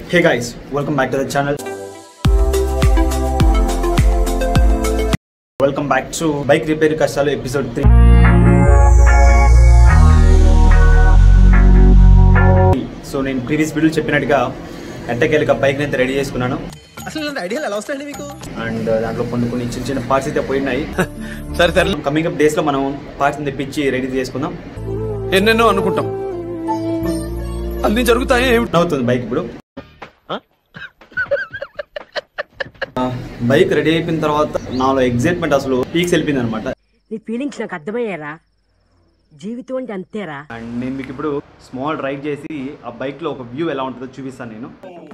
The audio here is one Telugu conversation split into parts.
hey guys welcome back to the channel welcome back to bike repair కష్టాలు ఎపిసోడ్ త్రీ సో నేను ప్రీవియస్ వీడియో చెప్పినట్టుగా ఎట్టకేళ్ళకి బైక్ అయితే రెడీ చేసుకున్నాను అసలు ఇలాంటి ఐడియాలు ఎలా వస్తాయండి మీకు అండ్ దాంట్లో కొన్ని కొన్ని చిన్న చిన్న పార్ట్స్ అయితే పోయినాయి సరే సరే కమింగ్ అప్ డేస్ లో మనం పార్ట్స్ తెప్పించి రెడీ చేసుకుందాం ఎన్నెన్నో అనుకుంటాం అన్ని జరుగుతాయి ఏమిటి అవుతుంది బైక్ ఇప్పుడు బైక్ రెడీ అయిపోయిన తర్వాత నాలో ఎగ్జైట్మెంట్ అసలు పీక్స్ వెళ్ళిపోయింది అనమాట నీ ఫీలింగ్స్ నాకు అర్థమయ్యారా జీవితం అంటే అంతేరా అండ్ నేను మీకు ఇప్పుడు స్మాల్ రైడ్ చేసి ఆ బైక్ లో ఒక వ్యూ ఎలా ఉంటుందో చూపిస్తాను నేను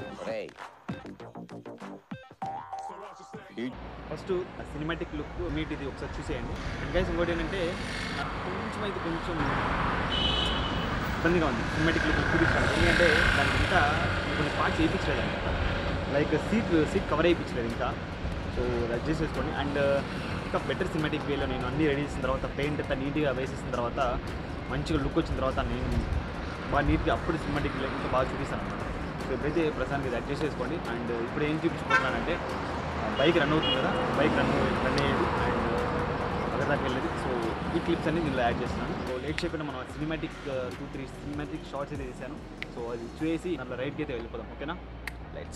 ఫస్ట్ సినిమాటిక్ లుక్ మీట్ ఇది ఒకసారి చూసేయండి అండ్ గైస్ ఇంకోటి ఏంటంటే నాకు కొంచెం అయితే కొంచెం ఇబ్బందిగా ఉంది సినిమాటిక్ లుక్ చూపించాను ఎందుకంటే దానికి ఇంకా కొన్ని పార్ట్స్ వేయించలేదు అనమాట లైక్ సీట్ సీట్ కవర్ వేయించలేదు ఇంకా సో అడ్జస్ట్ చేసుకోండి అండ్ ఇంకా బెటర్ సినిమాటిక్ వేలో నేను అన్ని రెడీ చేసిన తర్వాత పెయింట్ అంతా నీట్గా వేసేసిన తర్వాత మంచిగా లుక్ వచ్చిన తర్వాత నేను బాగా నీట్గా అప్పుడు సినిమాటిక్ ఇంకా బాగా చూపిస్తాను అనమాట సో ఇప్పుడైతే ప్రస్తుతానికి ఇది అడ్జస్ట్ చేసుకోండి అండ్ ఇప్పుడు ఏం చూపించుకుంటున్నానంటే బైక్ రన్ అవుతుంది కదా బైక్ రన్ రన్ అయ్యేది అండ్ అక్కడ దాకా వెళ్ళేది సో ఈ క్లిప్స్ అన్ని దీనిలో యాడ్ చేస్తున్నాను సో లేట్ చేయకుండా మనం cinematic two three cinematic shorts అయితే తీసాను సో అది చూసి దాంట్లో రైడ్కి అయితే వెళ్ళిపోదాం ఓకేనా లైట్స్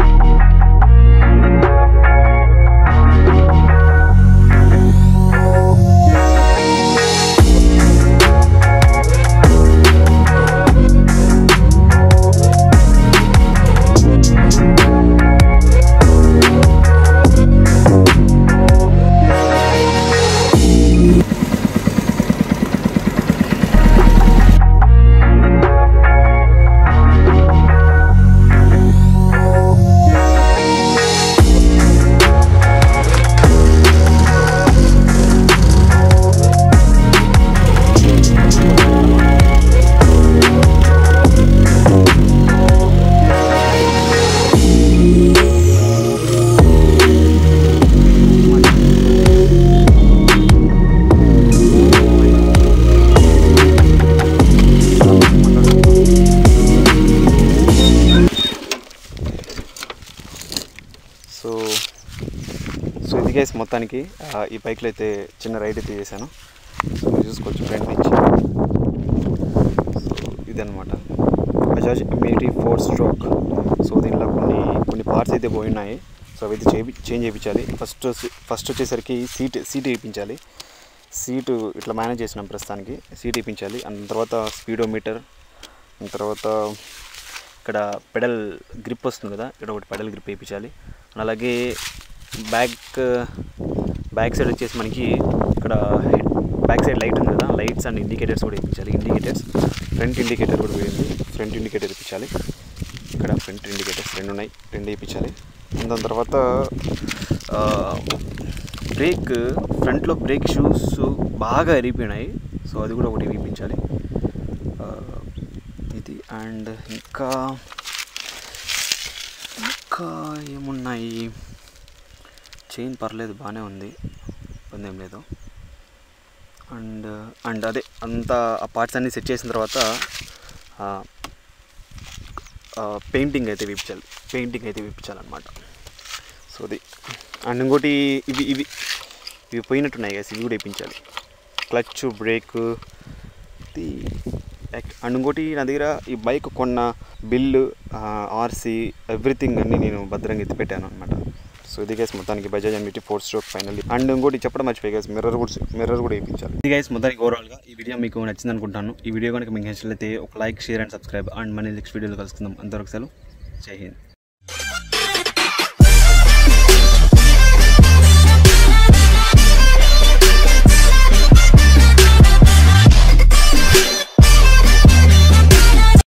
సో సో ఇది గైస్ మొత్తానికి ఆ, ఈ బైక్లో అయితే చిన్న రైడ్ అయితే చేశాను సో మీరు చూసుకోవచ్చు ఫ్రంట్ నుంచి సో ఇదనమాట Bajaj immunity four stroke so దీనిలో కొన్ని కొన్ని పార్ట్స్ అయితే పోయినాయి సో అవి అయితే చేపి చేంజ్ చేయించాలి ఫస్ట్ ఫస్ట్ వచ్చేసరికి సీట్ సీట్ వేయించాలి సీటు ఇట్లా మేనేజ్ చేసినాం ప్రస్తుతానికి సీట్ వేయించాలి అండ్ తర్వాత స్పీడోమీటర్ తర్వాత ఇక్కడ పెడల్ గ్రిప్ వస్తుంది కదా ఇక్కడ ఒకటి పెడల్ గ్రిప్ వేయించాలి అండ్ అలాగే బ్యాక్ బ్యాక్ సైడ్ వచ్చేసి మనకి ఇక్కడ బ్యాక్ సైడ్ లైట్ ఉంది కదా లైట్స్ అండ్ ఇండికేటర్స్ కూడా వేయించాలి ఇండికేటర్స్ ఫ్రంట్ ఇండికేటర్ కూడా పోయింది ఫ్రంట్ ఇండికేటర్ వేయించాలి ఇక్కడ ఫ్రంట్ ఇండికేటర్స్ రెండు ఉన్నాయి రెండు వేయించాలి దాని తర్వాత బ్రేక్ ఫ్రంట్లో బ్రేక్ షూస్ బాగా ఎరిగిపోయినాయి సో అది కూడా ఒకటి వేయించాలి ఆ, ఇది అండ్ ఇంకా ఇంకా ఏమున్నాయి చైన్ పర్లేదు బాగానే ఉంది ఇబ్బంది ఏం లేదు అండ్ అండ్ అదే అంతా ఆ పార్ట్స్ అన్నీ సెట్ చేసిన తర్వాత పెయింటింగ్ అయితే వేయించాలి పెయింటింగ్ అయితే వేయించాలన్నమాట సో అది అండ్ ఇంకోటి ఇవి ఇవి ఇవి పోయినట్టున్నాయి కదా ఇవి కూడా వేయించాలి క్లచ్ బ్రేక్ ఇది యాక్- అండ్ ఇంకోటి నా దగ్గర ఈ బైక్ కొన్న బిల్లు ఆర్సీ ఎవ్రీథింగ్ అన్ని నేను భద్రంగా ఎత్తి పెట్టాను అనమాట సో ఇది గైస్ మొత్తానికి బజాజ్ అన్నిటి ఫోర్ స్ట్రోక్ ఫైనల్ అండ్ ఇంకోటి చెప్పడం మర్చిపోయి గైస్ మిర్రర్ కూడా మిర్రర్ కూడా వేయించాలి ఇది గైస్ మొత్తానికి ఓవరాల్గా ఈ వీడియో మీకు నచ్చింది అనుకుంటాను ఈ వీడియో కనుక మీకు నచ్చినట్లయితే ఒక like share and subscribe and మన నెక్స్ట్ వీడియోలో కలుసుకుందాం అంతవరకు సెలవు జై హింద్